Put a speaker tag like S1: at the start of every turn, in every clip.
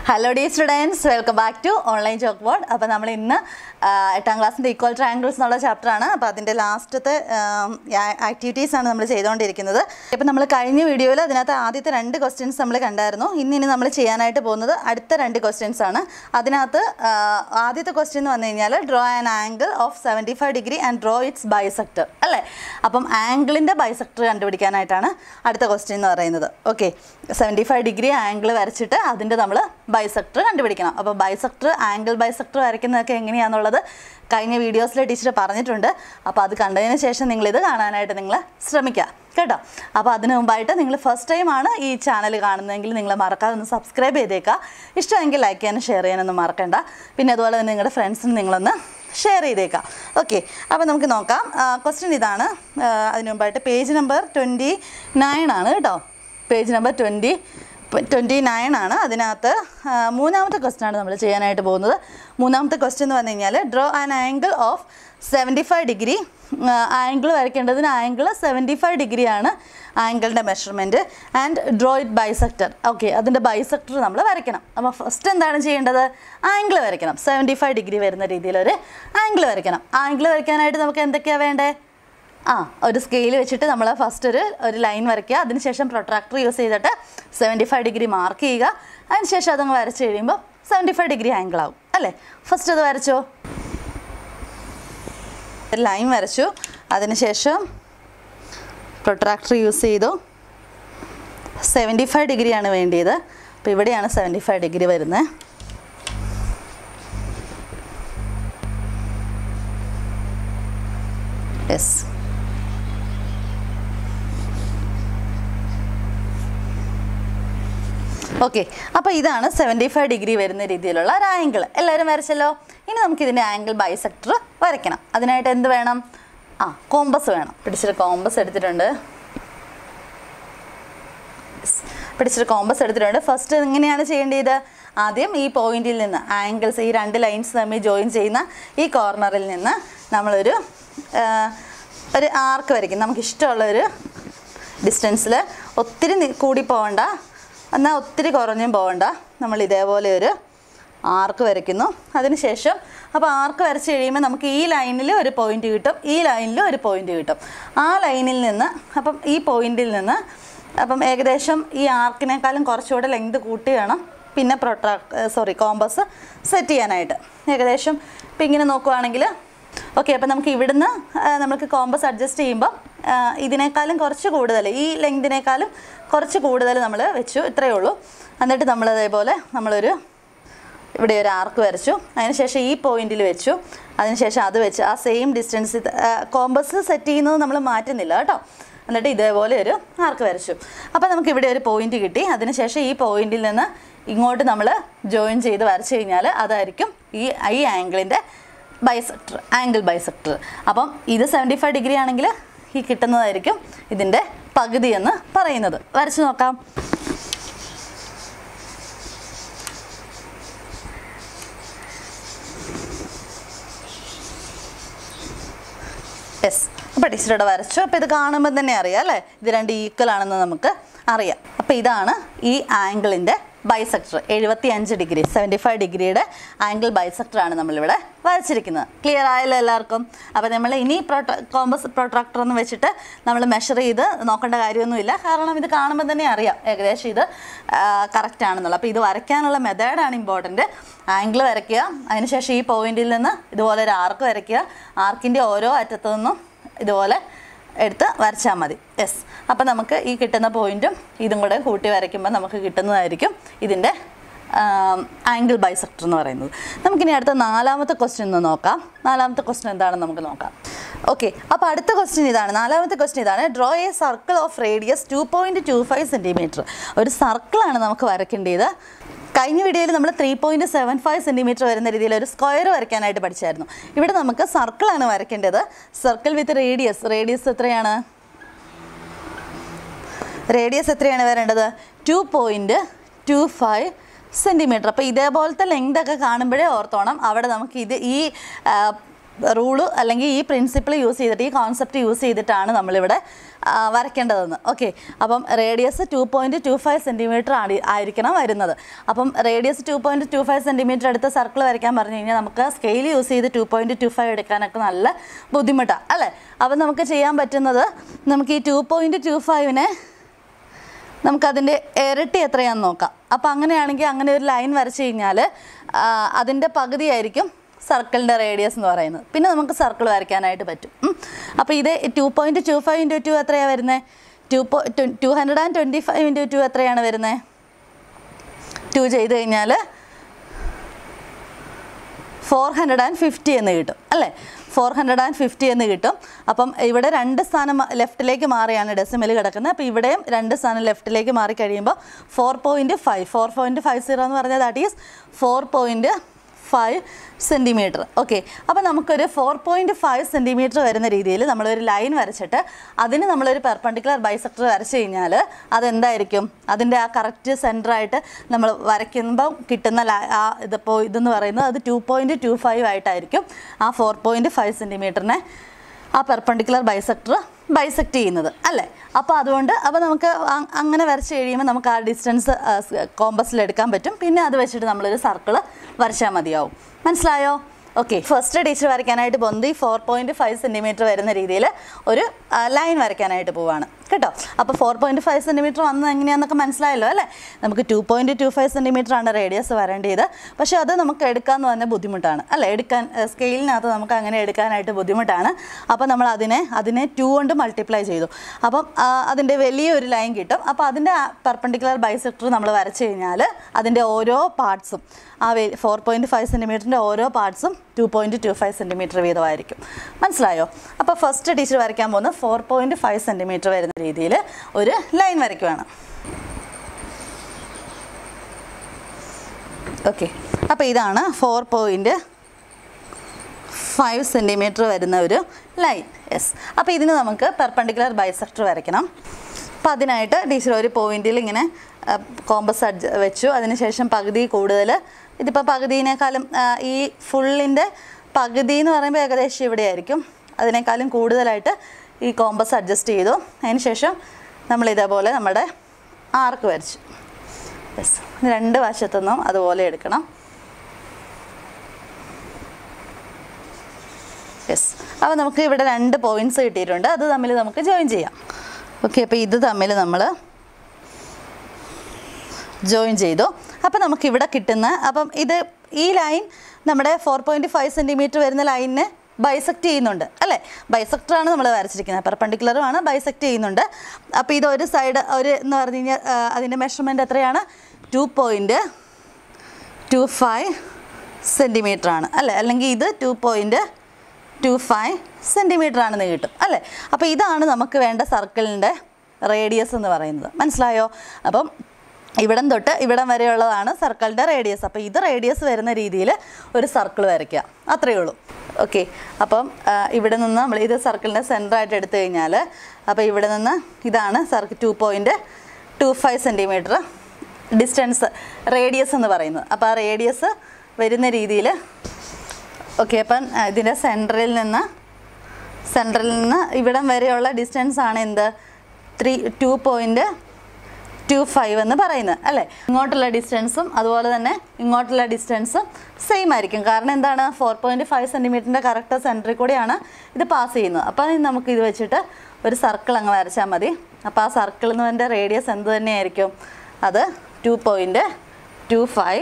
S1: Hello dear students welcome back to online chalkboard അപ്പോൾ നമ്മൾ ഇന്ന് ആ, എട്ടാം ക്ലാസ്സിൻ്റെ ഈക്വൽ ട്രയാങ്കിൾസ് എന്നുള്ള ചാപ്റ്ററാണ് അപ്പോൾ അതിൻ്റെ ലാസ്റ്റത്തെ ആക്ടിവിറ്റീസ് ആണ് നമ്മൾ ചെയ്തുകൊണ്ടിരിക്കുന്നത് ഇപ്പോൾ നമ്മൾ കഴിഞ്ഞ വീഡിയോയിൽ അതിനകത്ത് ആദ്യത്തെ രണ്ട് ക്വസ്റ്റ്യൻസ് നമ്മൾ കണ്ടായിരുന്നു ഇന്ന് ഇനി നമ്മൾ ചെയ്യാനായിട്ട് പോകുന്നത് അടുത്ത രണ്ട് ക്വസ്റ്റ്യൻസ് ആണ് അതിനകത്ത് ആ, ആദ്യത്തെ ക്വസ്റ്റ്യൻ എന്ന് വന്നു കഴിഞ്ഞാൽ draw an angle of seventy five degree and draw its bisector അല്ലേ അപ്പം ആംഗിളിൻ്റെ ബൈസെക്ടർ കണ്ടുപിടിക്കാനായിട്ടാണ് അടുത്ത ക്വസ്റ്റ്യൻ എന്ന് പറയുന്നത് okay seventy five degree angle വരച്ചിട്ട് അതിൻ്റെ നമ്മൾ ബൈസെക്ടർ കണ്ടുപിടിക്കണം അപ്പോൾ ബൈസെക്ടർ ആംഗിൾ ബൈസെക്ടർ വരയ്ക്കുന്നതൊക്കെ എങ്ങനെയാണെന്നുള്ളത് കഴിഞ്ഞ വീഡിയോസിൽ ടീച്ചർ പറഞ്ഞിട്ടുണ്ട് അപ്പോൾ അത് കണ്ടതിന് ശേഷം നിങ്ങളിത് കാണാനായിട്ട് നിങ്ങൾ ശ്രമിക്കുക കേട്ടോ അപ്പോൾ അതിന് മുമ്പായിട്ട് നിങ്ങൾ ഫസ്റ്റ് ടൈം ആണ് ഈ ചാനൽ കാണുന്നതെങ്കിൽ നിങ്ങൾ മറക്കാതെ ഒന്ന് സബ്സ്ക്രൈബ് ചെയ്തേക്കുക ഇഷ്ടമെങ്കിൽ ലൈക്ക് ചെയ്യാനും ഷെയർ ചെയ്യാനൊന്നും മറക്കണ്ട പിന്നെ അതുപോലെ തന്നെ നിങ്ങളുടെ ഫ്രണ്ട്സിന് നിങ്ങളൊന്ന് ഷെയർ ചെയ്തേക്കാം ഓക്കെ അപ്പോൾ നമുക്ക് നോക്കാം ക്വസ്റ്റ്യൻ ഇതാണ് ആ, അതിന് മുമ്പായിട്ട് പേജ് നമ്പർ ട്വൻറ്റി നയൻ ആണ് കേട്ടോ page number twenty twenty nine ആണ് അതിനകത്ത് ആ, മൂന്നാമത്തെ ക്വസ്റ്റ്യൻ ആണ് നമ്മൾ ചെയ്യാനായിട്ട് പോകുന്നത് മൂന്നാമത്തെ ക്വസ്റ്റ്യൻ എന്ന് പറഞ്ഞു കഴിഞ്ഞാൽ draw an angle of seventy five degree angle വരയ്ക്കേണ്ടതിന് ആംഗിൾ സെവൻറ്റി ഫൈവ് ഡിഗ്രിയാണ് ആംഗിളിൻ്റെ measurement and draw it bisector okay അതിൻ്റെ ബൈസെക്ടർ നമ്മൾ വരയ്ക്കണം അപ്പോൾ ഫസ്റ്റ് എന്താണ് ചെയ്യേണ്ടത് ആംഗിൾ വരയ്ക്കണം സെവൻറ്റി ഫൈവ് ഡിഗ്രി വരുന്ന രീതിയിലൊരു ആംഗിൾ വരയ്ക്കണം ആംഗിൾ വരയ്ക്കാനായിട്ട് നമുക്ക് എന്തൊക്കെയാണ് വേണ്ടേ ആ ഒരു സ്കെയിൽ വെച്ചിട്ട് നമ്മൾ ഫസ്റ്റ് ഒരു ഒരു ലൈൻ വരയ്ക്കുക അതിനുശേഷം പ്രൊട്രാക്ടർ യൂസ് ചെയ്തിട്ട് സെവൻറ്റി ഫൈവ് ഡിഗ്രി മാർക്ക് ചെയ്യുക അതിനുശേഷം അതങ്ങ് വരച്ച് കഴിയുമ്പോൾ സെവൻറ്റി ഫൈവ് ഡിഗ്രി ആംഗിൾ ആവും അല്ലേ ഫസ്റ്റ് അത് വരച്ചോ ഒരു ലൈൻ വരച്ചു അതിനുശേഷം പ്രൊട്രാക്ടർ യൂസ് ചെയ്തു സെവൻറ്റി ഫൈവ് ഡിഗ്രിയാണ് വേണ്ടിയത് അപ്പോൾ ഇവിടെയാണ് സെവൻറ്റി ഫൈവ് ഡിഗ്രി വരുന്നത് യെസ് ഓക്കെ അപ്പോൾ ഇതാണ് സെവൻറ്റി ഫൈവ് ഡിഗ്രി വരുന്ന രീതിയിലുള്ള ഒരു ആംഗിൾ എല്ലാവരും വരച്ചല്ലോ ഇനി നമുക്ക് ഇതിൻ്റെ ആംഗിൾ ബൈസെക്ടർ വരയ്ക്കണം അതിനായിട്ട് എന്ത് വേണം ആ കോമ്പസ് വേണം പിടിച്ചിട്ട് കോമ്പസ് എടുത്തിട്ടുണ്ട് Yes. പിടിച്ചിട്ട് കോമ്പസ് എടുത്തിട്ടുണ്ട് ഫസ്റ്റ് എങ്ങനെയാണ് ചെയ്യേണ്ടത് ആദ്യം ഈ പോയിന്റിൽ നിന്ന് ആംഗിൾസ് ഈ രണ്ട് ലൈൻസ് തമ്മിൽ ജോയിൻ ചെയ്യുന്ന ഈ കോർണറിൽ നിന്ന് നമ്മളൊരു ആ, ഒരു ആർക്ക് വരയ്ക്കും നമുക്ക് ഇഷ്ടമുള്ള ഒരു ഡിസ്റ്റൻസിൽ ഒത്തിരി നി- കൂടി പോകണ്ട എന്നാൽ ഒത്തിരി കുറഞ്ഞും പോകണ്ട നമ്മൾ ഇതേപോലെ ഒരു ആർക്ക് വരയ്ക്കുന്നു അതിനുശേഷം അപ്പോൾ ആർക്ക് വരച്ച് കഴിയുമ്പോൾ നമുക്ക് ഈ ലൈനിൽ ഒരു പോയിന്റ് കിട്ടും ഈ ലൈനിൽ ഒരു പോയിന്റ് കിട്ടും ആ ലൈനിൽ നിന്ന് അപ്പം ഈ പോയിന്റിൽ നിന്ന് അപ്പം ഏകദേശം ഈ ആർക്കിനേക്കാളും കുറച്ചുകൂടെ ലെങ്ത് കൂട്ടി വേണം പിന്നെ പ്രൊട്രാക്ട് സോറി കോമ്പസ് സെറ്റ് ചെയ്യാനായിട്ട് ഏകദേശം ഇപ്പം ഇങ്ങനെ നോക്കുവാണെങ്കിൽ ഓക്കെ അപ്പം നമുക്ക് ഇവിടുന്ന് ആ, നമുക്ക് കോമ്പസ് അഡ്ജസ്റ്റ് ചെയ്യുമ്പോൾ ആ, ഇതിനേക്കാളും കുറച്ച് കൂടുതൽ ഈ ലെങ്തിനേക്കാളും കുറച്ച് കൂടുതൽ നമ്മൾ വെച്ചു ഇത്രയേ ഉള്ളൂ എന്നിട്ട് നമ്മൾ അതേപോലെ നമ്മളൊരു ഇവിടെ ഒരു ആർക്ക് വരച്ചു അതിനുശേഷം ഈ പോയിന്റിൽ വെച്ചു അതിനുശേഷം അത് വെച്ച് ആ സെയിം ഡിസ്റ്റൻസ് കോമ്പസ് സെറ്റ് ചെയ്യുന്നത് നമ്മൾ മാറ്റുന്നില്ല കേട്ടോ എന്നിട്ട് ഇതേപോലെ ഒരു ആർക്ക് വരച്ചു അപ്പോൾ നമുക്ക് ഇവിടെ ഒരു പോയിന്റ് കിട്ടി അതിനുശേഷം ഈ പോയിന്റിൽ നിന്ന് ഇങ്ങോട്ട് നമ്മൾ ജോയിൻ ചെയ്ത് വരച്ചു കഴിഞ്ഞാൽ അതായിരിക്കും ഈ ഈ ആംഗിളിൻ്റെ ബൈസെക്ടർ ആംഗിൾ ബൈസെക്ടർ അപ്പം ഇത് സെവൻറ്റി ഫൈവ് ഡിഗ്രി ആണെങ്കിൽ ഈ കിട്ടുന്നതായിരിക്കും ഇതിൻ്റെ പകുതി എന്ന് പറയുന്നത് വരച്ചു നോക്കാം യെസ് അപ്പോൾ ടീച്ചറുടെ വരച്ചു അപ്പോൾ ഇത് കാണുമ്പോൾ തന്നെ അറിയാം അല്ലേ ഇത് രണ്ട് ഈക്വൽ ആണെന്ന് നമുക്ക് അറിയാം അപ്പോൾ ഇതാണ് ഈ ആംഗിളിൻ്റെ ബൈസെക്ടർ എഴുപത്തി അഞ്ച് ഡിഗ്രി സെവൻറ്റി ഫൈവ് ഡിഗ്രിയുടെ ആംഗിൾ ബൈസെക്ടർ ആണ് നമ്മളിവിടെ വരച്ചിരിക്കുന്നത് ക്ലിയർ ആയല്ലോ എല്ലാവർക്കും അപ്പോൾ നമ്മൾ ഇനി പ്രൊട്ട കോമ്പസ് പ്രൊട്രാക്ടർ എന്ന് വെച്ചിട്ട് നമ്മൾ മെഷർ ചെയ്ത് നോക്കേണ്ട കാര്യമൊന്നുമില്ല കാരണം ഇത് കാണുമ്പോൾ തന്നെ അറിയാം ഏകദേശം ഇത് കറക്റ്റ് ആണെന്നുള്ളത് അപ്പോൾ ഇത് വരയ്ക്കാനുള്ള മെത്തേഡാണ് ഇമ്പോർട്ടൻറ്റ് ആംഗിൾ വരയ്ക്കുക അതിനുശേഷം ഈ പോയിന്റിൽ നിന്ന് ഇതുപോലെ ഒരു ആർക്ക് വരയ്ക്കുക ആർക്കിൻ്റെ ഓരോ അറ്റത്തു നിന്നും ഇതുപോലെ എടുത്ത് വരച്ചാൽ മതി യെസ് അപ്പോൾ നമുക്ക് ഈ കിട്ടുന്ന പോയിന്റും ഇതും കൂടെ കൂട്ടി വരയ്ക്കുമ്പോൾ നമുക്ക് കിട്ടുന്നതായിരിക്കും ഇതിൻ്റെ ആംഗിൾ ബൈസെക്ടർ എന്ന് പറയുന്നത് നമുക്കിനി അടുത്ത നാലാമത്തെ ക്വസ്റ്റ്യൻ ഒന്ന് നോക്കാം നാലാമത്തെ ക്വസ്റ്റ്യൻ എന്താണെന്ന് നമുക്ക് നോക്കാം ഓക്കെ അപ്പോൾ അടുത്ത ക്വസ്റ്റ്യൻ ഇതാണ് നാലാമത്തെ ക്വസ്റ്റ്യൻ ഇതാണ് draw a circle of radius two point two five centimetre ഒരു സർക്കിളാണ് നമുക്ക് വരയ്ക്കേണ്ടത് കഴിഞ്ഞ വീഡിയോയിൽ നമ്മൾ three point seven five centimetre വരുന്ന രീതിയിൽ ഒരു സ്ക്വയർ വരയ്ക്കാനായിട്ട് പഠിച്ചായിരുന്നു ഇവിടെ നമുക്ക് സർക്കിളാണ് വരയ്ക്കേണ്ടത് സർക്കിൾ വിത്ത് റേഡിയസ് റേഡിയസ് എത്രയാണ് റേഡിയസ് എത്രയാണ് വരേണ്ടത് two point two five centimetre അപ്പോൾ ഇതേപോലത്തെ ലെങ്ത് ഒക്കെ കാണുമ്പോഴേ ഓർത്തോണം അവിടെ നമുക്ക് ഇത് ഈ റൂള് അല്ലെങ്കിൽ ഈ പ്രിൻസിപ്പിൾ യൂസ് ചെയ്തിട്ട് ഈ കോൺസെപ്റ്റ് യൂസ് ചെയ്തിട്ടാണ് നമ്മളിവിടെ ആ, വരയ്ക്കേണ്ടതെന്ന് ഓക്കെ അപ്പം radius two point two five centimetre ആയിരിക്കണം വരുന്നത് അപ്പം radius two point two five centimetre എടുത്ത് സർക്കിൾ വരയ്ക്കാൻ പറഞ്ഞു കഴിഞ്ഞാൽ നമുക്ക് സ്കെയിൽ യൂസ് ചെയ്ത് ടു പോയിൻറ്റ് ടു ഫൈവ് എടുക്കാനൊക്കെ നല്ല ബുദ്ധിമുട്ടാണ് അല്ലേ അപ്പം നമുക്ക് ചെയ്യാൻ പറ്റുന്നത് നമുക്ക് ഈ ടു പോയിൻറ്റ് ടു ഫൈവിനെ നമുക്കതിൻ്റെ ഇരട്ടി എത്രയാണെന്ന് നോക്കാം അപ്പോൾ അങ്ങനെയാണെങ്കിൽ അങ്ങനെ ഒരു ലൈൻ വരച്ച് കഴിഞ്ഞാൽ അതിൻ്റെ പകുതിയായിരിക്കും സർക്കിളിൻ്റെ റേഡിയസ് എന്ന് പറയുന്നത് പിന്നെ നമുക്ക് സർക്കിൾ വരയ്ക്കാനായിട്ട് പറ്റും ഉം. അപ്പോൾ ഇത് two point two five into two എത്രയാണ് വരുന്നത് ടു പോ two hundred and twenty five into two എത്രയാണ് വരുന്നത് ടു ചെയ്ത് കഴിഞ്ഞാൽ ഫോർ ഹൺഡ്രഡ് ആൻഡ് ഫിഫ്റ്റി എന്ന് കിട്ടും അല്ലേ ഫോർ ഹൺഡ്രഡ് ആൻഡ് ഫിഫ്റ്റി എന്ന് കിട്ടും അപ്പം ഇവിടെ രണ്ട് സ്ഥാനം ലെഫ്റ്റിലേക്ക് മാറിയാണ് ഡെസിമൽ കിടക്കുന്നത് അപ്പോൾ ഇവിടെയും രണ്ട് സ്ഥാനം ലെഫ്റ്റിലേക്ക് മാറി കഴിയുമ്പോൾ four point five four point five zero എന്ന് പറഞ്ഞാൽ that is four point five centimetre okay അപ്പോൾ നമുക്കൊരു ഫോർ പോയിൻറ്റ് ഫൈവ് സെൻറ്റിമീറ്റർ വരുന്ന രീതിയിൽ നമ്മളൊരു ലൈൻ വരച്ചിട്ട് അതിന് നമ്മളൊരു പെർപ്പണ്ടിക്കുലർ ബൈസെക്ടർ വരച്ച് കഴിഞ്ഞാൽ അതെന്തായിരിക്കും അതിൻ്റെ ആ കറക്റ്റ് സെൻറ്ററായിട്ട് നമ്മൾ വരയ്ക്കുമ്പോൾ കിട്ടുന്ന ല- ആ ഇതിപ്പോൾ ഇതെന്ന് പറയുന്നത് അത് ടു പോയിൻറ്റ് ടു ഫൈവ് ആയിട്ടായിരിക്കും ആ ഫോർ പോയിൻറ്റ് ഫൈവ് സെൻറ്റിമീറ്ററിനെ ആ പെർപ്പണ്ടിക്കുലർ ബൈസെക്ടർ ബൈസെക്ട് ചെയ്യുന്നത് അല്ലേ അപ്പോൾ അതുകൊണ്ട് അപ്പോൾ നമുക്ക് അ- അങ്ങനെ വരച്ച് കഴിയുമ്പോൾ നമുക്ക് ആ ഡിസ്റ്റൻസ് കോമ്പസിൽ എടുക്കാൻ പറ്റും പിന്നെ അത് വെച്ചിട്ട് നമ്മളൊരു സർക്കിൾ വരച്ചാൽ മതിയാവും മനസ്സിലായോ ഓക്കെ ഫസ്റ്റ് ടീച്ചർ വരയ്ക്കാനായിട്ട് പോകുന്നത് ഈ ഫോർ പോയിൻറ്റ് ഫൈവ് സെൻറ്റിമീറ്റർ വരുന്ന രീതിയിൽ ഒരു ലൈൻ വരയ്ക്കാനായിട്ട് പോവാണ് കേട്ടോ അപ്പോൾ ഫോർ പോയിൻറ്റ് ഫൈവ് സെൻറ്റിമീറ്റർ വന്നത് എങ്ങനെയാണെന്നൊക്കെ മനസ്സിലായല്ലോ അല്ലേ നമുക്ക് two point two five centimetre ആണ് റേഡിയസ് വരേണ്ടത് പക്ഷേ അത് നമുക്ക് എടുക്കാമെന്ന് പറഞ്ഞാൽ ബുദ്ധിമുട്ടാണ് അല്ലേ എടുക്കാൻ സ്കെയിലിനകത്ത് നമുക്ക് അങ്ങനെ എടുക്കാനായിട്ട് ബുദ്ധിമുട്ടാണ് അപ്പോൾ നമ്മൾ അതിനെ അതിനെ ടു കൊണ്ട് മൾട്ടിപ്ലൈ ചെയ്തു അപ്പം ആ, അതിൻ്റെ വലിയൊരു ലൈൻ കിട്ടും അപ്പോൾ അതിൻ്റെ പെർപ്പണ്ടിക്കുലർ ബൈസെക്ടർ നമ്മൾ വരച്ച് കഴിഞ്ഞാൽ അതിൻ്റെ ഓരോ പാർട്സും ആ ഫോർ പോയിൻറ്റ് ഫൈവ് സെൻറ്റിമീറ്ററിൻ്റെ ഓരോ പാർട്സും two point two five centimetre വീതമായിരിക്കും മനസ്സിലായോ അപ്പോൾ ഫസ്റ്റ് ടീച്ചർ വരയ്ക്കാൻ പോകുന്നത് ഫോർ പോയിൻറ്റ് ഫൈവ് സെൻറ്റിമീറ്റർ വരുന്ന രീതിയിൽ ഒരു ലൈൻ വരയ്ക്കുവാണ് ഓക്കെ അപ്പോൾ ഇതാണ് ഫോർ പോയിൻറ്റ് ഫൈവ് സെൻറ്റിമീറ്റർ വരുന്ന ഒരു ലൈൻ യെസ് അപ്പോൾ ഇതിന് നമുക്ക് പെർപ്പണ്ടിക്കുലർ ബൈസെക്ടർ വരയ്ക്കണം അപ്പോൾ അതിനായിട്ട് ടീച്ചർ ഒരു പോയിന്റിൽ ഇങ്ങനെ കോമ്പസ് അഡ്ജ വെച്ചു അതിനുശേഷം പകുതി കൂടുതൽ ഇതിപ്പോൾ പകുതിനേക്കാളും ആ, ഈ ഫുള്ളിൻ്റെ പകുതി എന്ന് പറയുമ്പോൾ ഏകദേശം ഇവിടെ ആയിരിക്കും അതിനേക്കാളും കൂടുതലായിട്ട് ഈ കോമ്പസ് അഡ്ജസ്റ്റ് ചെയ്തു അതിനുശേഷം നമ്മൾ ഇതേപോലെ നമ്മുടെ ആർക്ക് വരച്ചു യെസ് രണ്ട് വശത്തുനിന്നും അതുപോലെ എടുക്കണം യെസ് അപ്പോൾ നമുക്ക് ഇവിടെ രണ്ട് പോയിന്റ്സ് കിട്ടിയിട്ടുണ്ട് അത് തമ്മിൽ നമുക്ക് ജോയിൻ ചെയ്യാം ഓക്കെ അപ്പോൾ ഇത് തമ്മിൽ നമ്മൾ ജോയിൻ ചെയ്തു അപ്പോൾ നമുക്ക് ഇവിടെ കിട്ടുന്ന അപ്പം ഇത് ഈ ലൈൻ നമ്മുടെ ഫോർ പോയിൻറ്റ് ഫൈവ് സെൻറ്റിമീറ്റർ വരുന്ന ലൈനിനെ ബൈസെക്ട് ചെയ്യുന്നുണ്ട് അല്ലേ ബൈസെക്ടറാണ് നമ്മൾ വരച്ചിരിക്കുന്നത് പെർപ്പണ്ടിക്കുലറുമാണ് ബൈസെക്ട് ചെയ്യുന്നുണ്ട് അപ്പോൾ ഇത് ഒരു സൈഡ് ഒരു എന്ന് പറഞ്ഞു കഴിഞ്ഞാൽ ആ, അതിൻ്റെ മെഷർമെൻറ്റ് എത്രയാണ് two point two five centimetre ആണ് അല്ലേ അല്ലെങ്കിൽ ഇത് two point two five centimetre ആണെന്ന് കിട്ടും അല്ലേ അപ്പോൾ ഇതാണ് നമുക്ക് വേണ്ട സർക്കിളിൻ്റെ റേഡിയസ് എന്ന് പറയുന്നത് മനസ്സിലായോ അപ്പം ഇവിടം തൊട്ട് ഇവിടം വരെയുള്ളതാണ് സർക്കിളിൻ്റെ റേഡിയസ് അപ്പോൾ ഇത് റേഡിയസ് വരുന്ന രീതിയിൽ ഒരു സർക്കിൾ വരയ്ക്കുക അത്രയേ ഉള്ളൂ ഓക്കെ അപ്പം ആ, ഇവിടെ നിന്ന് നമ്മൾ ഇത് സർക്കിളിൻ്റെ സെൻറ്ററായിട്ട് എടുത്തു കഴിഞ്ഞാൽ അപ്പോൾ ഇവിടെ നിന്ന് ഇതാണ് circle two point two five centimetre distance radius എന്ന് പറയുന്നത് അപ്പോൾ ആ റേഡിയസ് വരുന്ന രീതിയിൽ ഓക്കെ അപ്പം ആ, ഇതിൻ്റെ സെൻറ്ററിൽ നിന്ന് സെൻറ്ററിൽ നിന്ന് ഇവിടം വരെയുള്ള ഡിസ്റ്റൻസ് ആണ് എന്ത് three two point two five എന്ന് പറയുന്നത് അല്ലേ ഇങ്ങോട്ടുള്ള ഡിസ്റ്റൻസും അതുപോലെ തന്നെ ഇങ്ങോട്ടുള്ള ഡിസ്റ്റൻസും സെയിം ആയിരിക്കും കാരണം എന്താണ് ഫോർ പോയിൻറ്റ് ഫൈവ് സെൻറ്റിമീറ്ററിൻ്റെ കറക്റ്റ് സെൻറ്ററിൽ കൂടെയാണ് ഇത് പാസ് ചെയ്യുന്നത് അപ്പോൾ നമുക്ക് ഇത് വെച്ചിട്ട് ഒരു സർക്കിൾ അങ്ങ് വരച്ചാൽ മതി അപ്പോൾ ആ സർക്കിൾ എന്ന് പറഞ്ഞ റേഡിയസ് എന്ത് തന്നെയായിരിക്കും അത് two point two five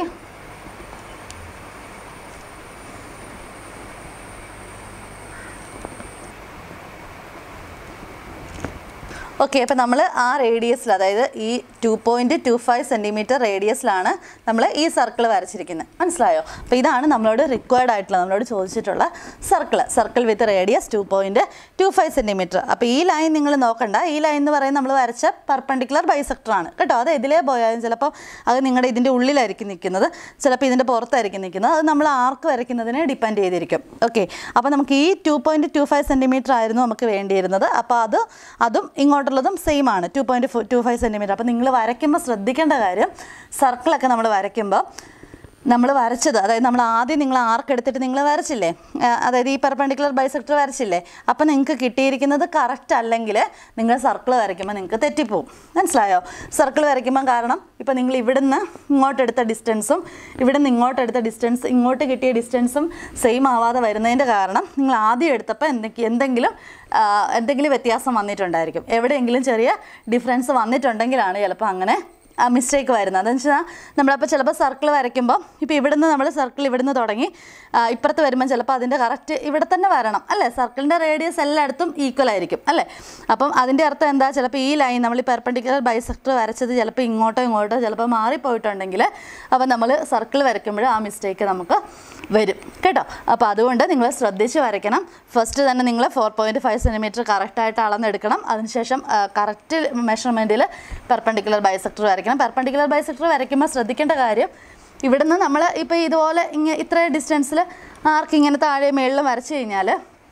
S1: okay അപ്പോൾ നമ്മൾ ആ റേഡിയസിൽ അതായത് ഈ two point two five centimetre റേഡിയസിലാണ് നമ്മൾ ഈ സർക്കിൾ വരച്ചിരിക്കുന്നത് മനസ്സിലായോ അപ്പോൾ ഇതാണ് നമ്മളോട് റിക്വയർഡ് ആയിട്ടുള്ള നമ്മളോട് ചോദിച്ചിട്ടുള്ള circle circle with radius two point two five centimetre അപ്പോൾ ഈ ലൈൻ നിങ്ങൾ നോക്കണ്ട ഈ ലൈൻ എന്ന് പറയുന്നത് നമ്മൾ വരച്ച പെർപ്പണ്ടിക്കുലർ ബൈസെക്ടറാണ് കേട്ടോ അത് ഇതിലേ പോയാലും ചിലപ്പോൾ അത് നിങ്ങളുടെ ഇതിൻ്റെ ഉള്ളിലായിരിക്കും നിൽക്കുന്നത് ചിലപ്പോൾ ഇതിൻ്റെ പുറത്തായിരിക്കും നിൽക്കുന്നത് അത് നമ്മൾ ആർക്ക് വരയ്ക്കുന്നതിനെ ഡിപ്പെൻഡ് ചെയ്തിരിക്കും ഓക്കെ അപ്പോൾ നമുക്ക് ഈ two point two five centimetre ആയിരുന്നു നമുക്ക് വേണ്ടിയിരുന്നത് അപ്പോൾ അത് അതും ഇങ്ങോട്ടുള്ളതും സെയിം ആണ് two point two five centimetre അപ്പോൾ നിങ്ങൾ വരയ്ക്കുമ്പോൾ ശ്രദ്ധിക്കേണ്ട കാര്യം സർക്കിളൊക്കെ നമ്മൾ വരയ്ക്കുമ്പോൾ നമ്മൾ വരച്ചത് അതായത് നമ്മൾ ആദ്യം നിങ്ങൾ ആർക്ക് എടുത്തിട്ട് നിങ്ങൾ വരച്ചില്ലേ ആ, അതായത് ഈ പെർപെൻഡിക്കുലർ ബൈസെക്ടർ വരച്ചില്ലേ അപ്പം നിങ്ങൾക്ക് കിട്ടിയിരിക്കുന്നത് കറക്റ്റ് അല്ലെങ്കിൽ നിങ്ങൾ സർക്കിൾ വരയ്ക്കുമ്പോൾ നിങ്ങൾക്ക് തെറ്റിപ്പോവും മനസ്സിലായോ സർക്കിൾ വരയ്ക്കുമ്പോൾ കാരണം ഇപ്പം നിങ്ങൾ ഇവിടുന്ന് ഇങ്ങോട്ട് എടുത്ത ഡിസ്റ്റൻസും ഇവിടുന്ന് ഇങ്ങോട്ട് എടുത്ത ഡിസ്റ്റൻസ് ഇങ്ങോട്ട് കിട്ടിയ ഡിസ്റ്റൻസും സെയിം ആവാതെ വരുന്നതിൻ്റെ കാരണം നിങ്ങൾ ആദ്യം എടുത്തപ്പോൾ എന്തെങ്കിലും എന്തെങ്കിലും ആ, എന്തെങ്കിലും വ്യത്യാസം വന്നിട്ടുണ്ടായിരിക്കും എവിടെയെങ്കിലും ചെറിയ ഡിഫറൻസ് വന്നിട്ടുണ്ടെങ്കിലാണ് ചിലപ്പോൾ അങ്ങനെ മിസ്റ്റേക്ക് വരുന്നത് അതെന്ന് വെച്ചാൽ നമ്മളപ്പോൾ ചിലപ്പോൾ സർക്കിൾ വരയ്ക്കുമ്പോൾ ഇപ്പോൾ ഇവിടുന്ന് നമ്മൾ സർക്കിൾ ഇവിടുന്ന് തുടങ്ങി ആ, ഇപ്പുറത്ത് വരുമ്പോൾ ചിലപ്പോൾ അതിൻ്റെ കറക്റ്റ് ഇവിടെ തന്നെ വരണം അല്ലേ സർക്കിളിൻ്റെ റേഡിയസ് എല്ലായിടത്തും ഈക്വൽ ആയിരിക്കും അല്ലേ അപ്പം അതിൻ്റെ അർത്ഥം എന്താ ചിലപ്പോൾ ഈ ലൈൻ നമ്മൾ ഈ പെർപ്പൻഡിക്കുലർ ബൈസെക്ടർ വരച്ചത് ചിലപ്പോൾ ഇങ്ങോട്ടോ ഇങ്ങോട്ടോ ചിലപ്പോൾ മാറിപ്പോയിട്ടുണ്ടെങ്കിൽ അപ്പോൾ നമ്മൾ സർക്കിൾ വരയ്ക്കുമ്പോൾ ആ മിസ്റ്റേക്ക് നമുക്ക് വരും കേട്ടോ അപ്പോൾ അതുകൊണ്ട് നിങ്ങൾ ശ്രദ്ധിച്ച് വരയ്ക്കണം ഫസ്റ്റ് തന്നെ നിങ്ങൾ ഫോർ പോയിൻറ്റ് ഫൈവ് സെൻറ്റിമീറ്റർ കറക്റ്റായിട്ട് അളന്നെടുക്കണം അതിനുശേഷം കറക്റ്റ് മെഷർമെൻറ്റിൽ പെർപ്പൻഡിക്കുലർ ബൈസെക്ടർ വരയ്ക്കണം പെർപ്പൻഡിക്കുലർ ബൈസെക്ടർ വരയ്ക്കുമ്പോൾ ശ്രദ്ധിക്കേണ്ട കാര്യം ഇവിടുന്ന് നമ്മൾ ഇപ്പോൾ ഇതുപോലെ ഇങ്ങനെ ഇത്രയും ഡിസ്റ്റൻസിൽ ആർക്ക് ഇങ്ങനെ താഴെ മേളിലും വരച്ച് കഴിഞ്ഞാൽ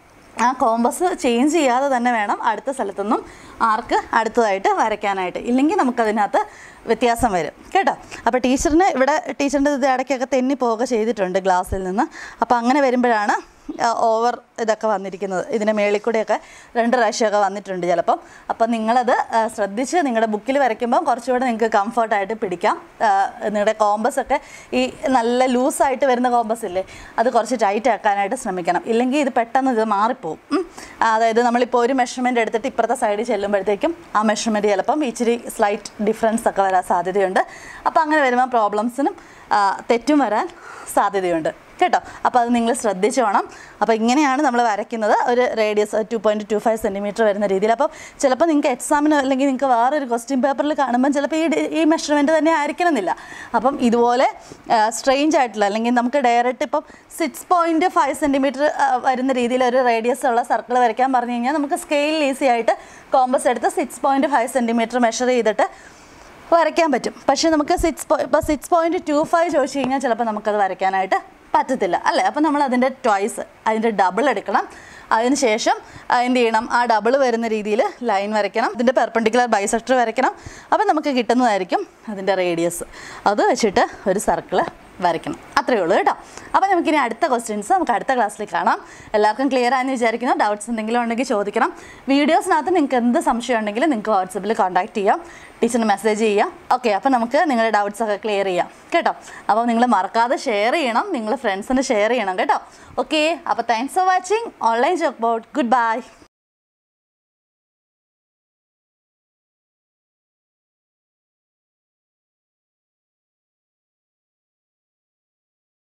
S1: ആ കോമ്പസ് ചേഞ്ച് ചെയ്യാതെ തന്നെ വേണം അടുത്ത സ്ഥലത്തുനിന്നും ആർക്ക് അടുത്തതായിട്ട് വരയ്ക്കാനായിട്ട് ഇല്ലെങ്കിൽ നമുക്കതിനകത്ത് വ്യത്യാസം വരും കേട്ടോ അപ്പോൾ ടീച്ചറിന് ഇവിടെ ടീച്ചറിൻ്റെ ഇത് ഇടയ്ക്കൊക്കെ തെന്നി പോവുക ചെയ്തിട്ടുണ്ട് ഗ്ലാസ്സിൽ നിന്ന് അപ്പോൾ അങ്ങനെ വരുമ്പോഴാണ് ഓവർ ഇതൊക്കെ വന്നിരിക്കുന്നത് ഇതിൻ്റെ മേളിൽ കൂടെയൊക്കെ രണ്ട് പ്രാവശ്യമൊക്കെ വന്നിട്ടുണ്ട് ചിലപ്പം അപ്പം നിങ്ങളത് ആ, ശ്രദ്ധിച്ച് നിങ്ങളുടെ ബുക്കിൽ വരയ്ക്കുമ്പോൾ കുറച്ചുകൂടെ നിങ്ങൾക്ക് കംഫർട്ടായിട്ട് പിടിക്കാം ആ, നിങ്ങളുടെ കോമ്പസ് ഒക്കെ ഈ നല്ല ലൂസായിട്ട് വരുന്ന കോമ്പസ് ഇല്ലേ അത് കുറച്ച് ടൈറ്റ് ആക്കാനായിട്ട് ശ്രമിക്കണം ഇല്ലെങ്കിൽ ഇത് പെട്ടെന്ന് ഇത് മാറിപ്പോവും ഉം. അതായത് നമ്മളിപ്പോൾ ഒരു മെഷർമെൻറ്റ് എടുത്തിട്ട് ഇപ്പുറത്തെ സൈഡിൽ ചെല്ലുമ്പോഴത്തേക്കും ആ മെഷർമെൻറ്റ് ചിലപ്പം ഇച്ചിരി സ്ലൈറ്റ് ഡിഫറൻസ് ഒക്കെ വരാൻ സാധ്യതയുണ്ട് അപ്പോൾ അങ്ങനെ വരുമ്പോൾ പ്രോബ്ലംസിനും ആ, തെറ്റും വരാൻ സാധ്യതയുണ്ട് കേട്ടോ അപ്പോൾ അത് നിങ്ങൾ ശ്രദ്ധിച്ചു വേണം അപ്പോൾ ഇങ്ങനെയാണ് നമ്മൾ വരയ്ക്കുന്നത് ഒരു radius two point two five centimetre വരുന്ന രീതിയിൽ അപ്പോൾ ചിലപ്പോൾ നിങ്ങൾക്ക് എക്സാമിന് അല്ലെങ്കിൽ നിങ്ങൾക്ക് വേറൊരു ക്വസ്റ്റ്യൻ പേപ്പറിൽ കാണുമ്പോൾ ചിലപ്പോൾ ഈ ഡി- ഈ മെഷർമെൻറ്റ് തന്നെ ആയിരിക്കണമെന്നില്ല അപ്പം ഇതുപോലെ സ്ട്രെയിഞ്ച് ആയിട്ടുള്ള അല്ലെങ്കിൽ നമുക്ക് ഡയറക്റ്റ് ഇപ്പം സിക്സ് പോയിൻറ്റ് ഫൈവ് സെൻറ്റിമീറ്റർ വരുന്ന രീതിയിൽ ഒരു റേഡിയസ് ഉള്ള സർക്കിൾ വരയ്ക്കാൻ പറഞ്ഞു കഴിഞ്ഞാൽ നമുക്ക് സ്കെയിലിൽ ഈസി ആയിട്ട് കോമ്പസ് എടുത്ത് six point five centimetre measure ചെയ്തിട്ട് വരയ്ക്കാൻ പറ്റും പക്ഷേ നമുക്ക് സിക്സ് ഇപ്പോൾ സിക്സ് പോയിൻറ്റ് ടു ഫൈവ് ചോദിച്ചു കഴിഞ്ഞാൽ ചിലപ്പോൾ നമുക്കത് വരയ്ക്കാനായിട്ട് പറ്റത്തില്ല അല്ലേ അപ്പോൾ നമ്മൾ അതിൻ്റെ ട്വൈസ് അതിൻ്റെ ഡബിൾ എടുക്കണം അതിന് ശേഷം ആ, എന്ത് ചെയ്യണം ആ ഡബിൾ വരുന്ന രീതിയിൽ ലൈൻ വരയ്ക്കണം ഇതിൻ്റെ പെർപ്പൻഡിക്കുലർ ബൈസെക്ടർ വരയ്ക്കണം അപ്പോൾ നമുക്ക് കിട്ടുന്നതായിരിക്കും അതിൻ്റെ റേഡിയസ് അത് വെച്ചിട്ട് ഒരു സർക്കിള് വരയ്ക്കണം അത്രയേ ഉള്ളൂ കേട്ടോ അപ്പോൾ നമുക്കിനി അടുത്ത ക്വസ്റ്റ്യൻസ് നമുക്ക് അടുത്ത ക്ലാസ്സിൽ കാണാം എല്ലാവർക്കും ക്ലിയർ ആയെന്ന് വിചാരിക്കുന്നു ഡൗട്ട്സ് എന്തെങ്കിലും ഉണ്ടെങ്കിൽ ചോദിക്കണം വീഡിയോസിനകത്ത് നിങ്ങൾക്ക് എന്ത് സംശയം ഉണ്ടെങ്കിലും നിങ്ങൾക്ക് വാട്സപ്പിൽ കോൺടാക്ട് ചെയ്യാം ടീച്ചറിന് മെസ്സേജ് ചെയ്യാം ഓക്കെ അപ്പോൾ നമുക്ക് നിങ്ങളുടെ ഡൗട്ട്സ് ഒക്കെ ക്ലിയർ ചെയ്യാം കേട്ടോ അപ്പോൾ നിങ്ങൾ മറക്കാതെ ഷെയർ ചെയ്യണം നിങ്ങൾ ഫ്രണ്ട്സിന് ഷെയർ ചെയ്യണം കേട്ടോ ഓക്കെ അപ്പോൾ thanks for watching online chalk board good bye